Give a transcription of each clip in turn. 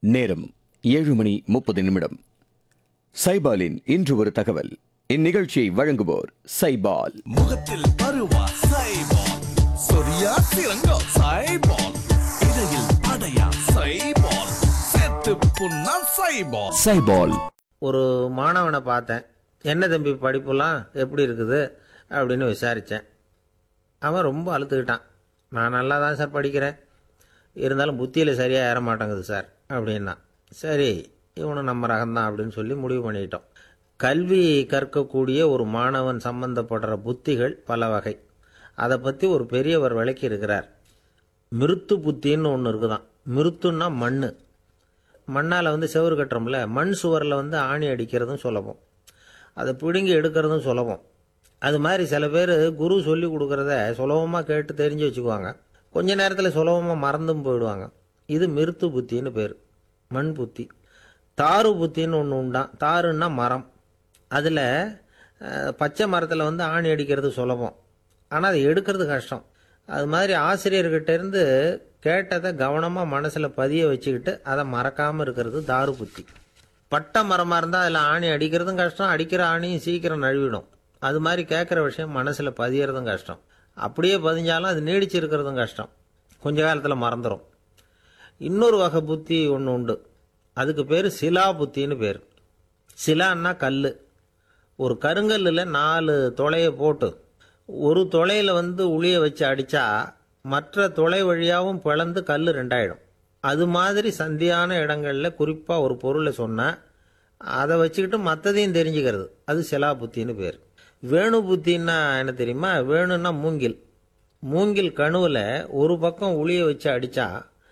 நேரம் ஏழு மணி முப்பது நிமிடம் சைபாலின் இன்று ஒரு தகவல் இந்நிகழ்ச்சியை வழங்குவோர் சைபால் முகத்தில் பருவா சைபால் சொரியா சிறங்கோ சைபால் இடையில் அடையா சைபால் செத்து புண்ணா சைபால் சைபால் ஒரு மாணவனை பார்த்தேன் என்ன தம்பி படிப்புலாம் எப்படி இருக்குது அப்படின்னு விசாரித்தேன் அவன் ரொம்ப அழுத்துக்கிட்டான் நான் நல்லா தான் சார் படிக்கிறேன் இருந்தாலும் புத்தியில் சரியாக ஏற மாட்டேங்குது சார் அப்படின்னா சரி இவனும் நம்ம ரகம்தான் அப்படின்னு சொல்லி முடிவு பண்ணிட்டோம் கல்வி கற்கக்கூடிய ஒரு மாணவன் சம்பந்தப்படுற புத்திகள் பல வகை அதை பற்றி ஒரு பெரியவர் விளக்கி இருக்கிறார் மிருத்து புத்தின்னு ஒன்று இருக்குதான் மிருத்துன்னா மண் மண்ணால் வந்து செவுறு கட்டுறோம்ல மண் சுவரில் வந்து ஆணி அடிக்கிறதும் சுலபம் அதை பிடுங்கி எடுக்கிறதும் சுலபம் அது மாதிரி சில பேர் குரு சொல்லி கொடுக்குறத சுலபமாக கேட்டு தெரிஞ்சு வச்சுக்குவாங்க கொஞ்ச நேரத்தில் சுலபமாக மறந்தும் போயிடுவாங்க இது மிருத்து புத்தின்னு பேர் மண் புத்தி தாரு புத்தின்னு ஒன்று உண்டான் தாருன்னா மரம் அதில் பச்சை மரத்தில் வந்து ஆணி அடிக்கிறது சுலபம் ஆனால் அதை எடுக்கிறது கஷ்டம் அது மாதிரி ஆசிரியர்கிட்ட இருந்து கேட்டதை கவனமாக மனசில் பதிய வச்சுக்கிட்டு அதை மறக்காமல் இருக்கிறது தாரு புத்தி பட்டை மரமாக இருந்தால் அதில் ஆணி அடிக்கிறதும் கஷ்டம் அடிக்கிற ஆணியும் சீக்கிரம் நழுவிடும் அது மாதிரி கேட்குற விஷயம் மனசில் பதியறதும் கஷ்டம் அப்படியே பதிஞ்சாலும் அது நீடிச்சு இருக்கிறதும் கஷ்டம் கொஞ்ச காலத்தில் மறந்துடும் இன்னொரு வகை புத்தி ஒன்று உண்டு அதுக்கு பேர் சிலா புத்தின்னு பேர் சிலான்னா கல் ஒரு கருங்கல்லில் நாலு துளையை போட்டு ஒரு துளையில் வந்து உளிய வச்சு அடித்தா மற்ற துளை வழியாகவும் பிளந்து கல் ரெண்டாயிடும் அது மாதிரி சந்தியான இடங்களில் குறிப்பாக ஒரு பொருளை சொன்னால் அதை வச்சுக்கிட்டு மற்றதையும் தெரிஞ்சுக்கிறது அது சிலா புத்தின்னு பேர் வேணு புத்தின்னா என்ன தெரியுமா வேணுன்னா மூங்கில் மூங்கில் கணுவில் ஒரு பக்கம் உளிய வச்சு அடித்தா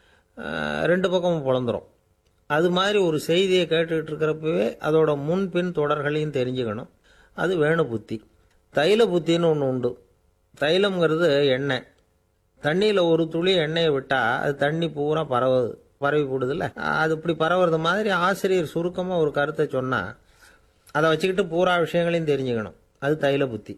ரெண்டு பக்கமும் பிளந்துரும் அது மாதிரி ஒரு செய்தியை கேட்டுக்கிட்டு இருக்கிறப்பவே அதோட முன்பின் தொடர்களையும் தெரிஞ்சுக்கணும் அது வேணு புத்தி தைல புத்தின்னு ஒன்று உண்டு தைலம்ங்கிறது எண்ணெய் தண்ணியில் ஒரு துளி எண்ணெயை விட்டால் அது தண்ணி பூரா பரவுது பரவி போடுதில்ல அது இப்படி பரவுறது மாதிரி ஆசிரியர் சுருக்கமாக ஒரு கருத்தை சொன்னால் அதை வச்சுக்கிட்டு பூரா விஷயங்களையும் தெரிஞ்சுக்கணும் அது தைல புத்தி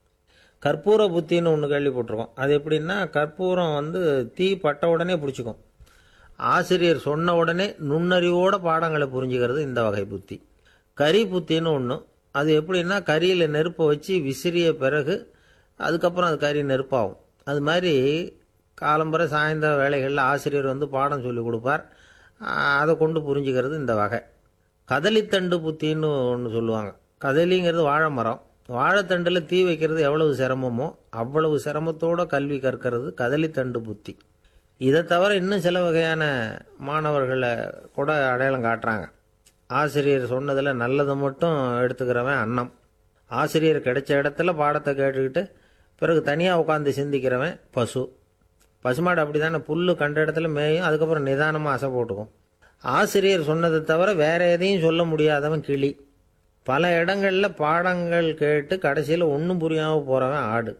கற்பூர புத்தின்னு ஒன்று கேள்விப்பட்டிருக்கோம் அது எப்படின்னா கற்பூரம் வந்து தீ பட்ட உடனே பிடிச்சிக்கும் ஆசிரியர் சொன்ன உடனே நுண்ணறிவோட பாடங்களை புரிஞ்சுக்கிறது இந்த வகை புத்தி கரி புத்தின்னு ஒன்று அது எப்படின்னா கரியில் நெருப்பை வச்சு விசிறிய பிறகு அதுக்கப்புறம் அது கறி நெருப்பாகும் அது மாதிரி காலம்பரை சாயந்தர வேலைகளில் ஆசிரியர் வந்து பாடம் சொல்லி கொடுப்பார் அதை கொண்டு புரிஞ்சுக்கிறது இந்த வகை கதலித்தண்டு புத்தின்னு ஒன்று சொல்லுவாங்க கதலிங்கிறது வாழை மரம் வாழைத்தண்டில் தீ வைக்கிறது எவ்வளவு சிரமமோ அவ்வளவு சிரமத்தோட கல்வி கற்கிறது கதலித்தண்டு புத்தி இதை தவிர இன்னும் சில வகையான மாணவர்களை கூட அடையாளம் காட்டுறாங்க ஆசிரியர் சொன்னதில் நல்லதை மட்டும் எடுத்துக்கிறவன் அன்னம் ஆசிரியர் கிடைச்ச இடத்துல பாடத்தை கேட்டுக்கிட்டு பிறகு தனியாக உட்காந்து சிந்திக்கிறவன் பசு பசுமாடு அப்படி தானே புல் கண்ட இடத்துல மேயும் அதுக்கப்புறம் நிதானமாக அசை போட்டுக்கும் ஆசிரியர் சொன்னதை தவிர வேற எதையும் சொல்ல முடியாதவன் கிளி பல இடங்களில் பாடங்கள் கேட்டு கடைசியில் ஒன்றும் புரியாமல் போகிறவன் ஆடு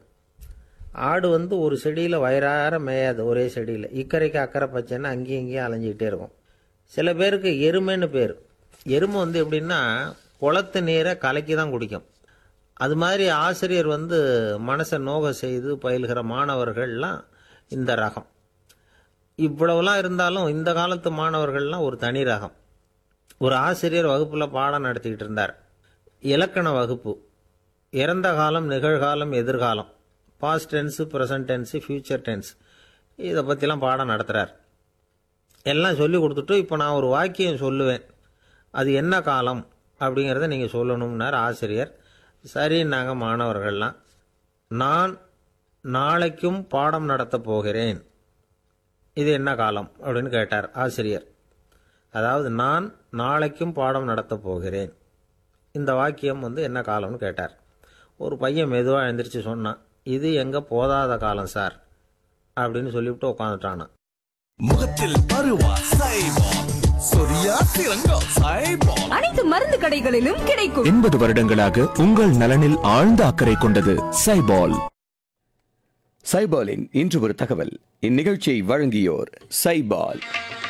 ஆடு வந்து ஒரு செடியில் வயிறார மேயாது ஒரே செடியில் இக்கரைக்கு அக்கறை பச்சைன்னு அங்கேயும் இங்கேயும் அலைஞ்சிக்கிட்டே இருக்கும் சில பேருக்கு எருமைன்னு பேர் எருமை வந்து எப்படின்னா குளத்து நீரை கலக்கி தான் குடிக்கும் அது மாதிரி ஆசிரியர் வந்து மனசை நோக செய்து பயில்கிற மாணவர்கள்லாம் இந்த ரகம் இவ்வளவுலாம் இருந்தாலும் இந்த காலத்து மாணவர்கள்லாம் ஒரு தனி ரகம் ஒரு ஆசிரியர் வகுப்பில் பாடம் நடத்திக்கிட்டு இருந்தார் இலக்கண வகுப்பு இறந்த காலம் நிகழ்காலம் எதிர்காலம் past tense present tense future tense இதை பற்றிலாம் பாடம் நடத்துகிறார் எல்லாம் சொல்லி கொடுத்துட்டு இப்போ நான் ஒரு வாக்கியம் சொல்லுவேன் அது என்ன காலம் அப்படிங்கிறத நீங்கள் சொல்லணும்னார் ஆசிரியர் சரின்னாங்க மாணவர்கள்லாம் நான் நாளைக்கும் பாடம் நடத்தப் போகிறேன் இது என்ன காலம் அப்படின்னு கேட்டார் ஆசிரியர் அதாவது நான் நாளைக்கும் பாடம் நடத்தப் போகிறேன் இந்த வாக்கியம் வந்து என்ன காலம்னு கேட்டார் ஒரு பையன் மெதுவாக எழுந்திரிச்சு சொன்னான் இது எங்க போதாத காலம் சார் அப்படின்னு சொல்லிவிட்டு உட்காந்துட்டானான் முகத்தில் பருவா சைபால் சொரியா சிறங்கோ சைபால் அனைத்து மருந்து கடைகளிலும் கிடைக்கும் எண்பது வருடங்களாக உங்கள் நலனில் ஆழ்ந்த அக்கறை கொண்டது சைபால் சைபாலின் இன்று ஒரு தகவல் இந்நிகழ்ச்சியை வழங்கியோர் சைபால்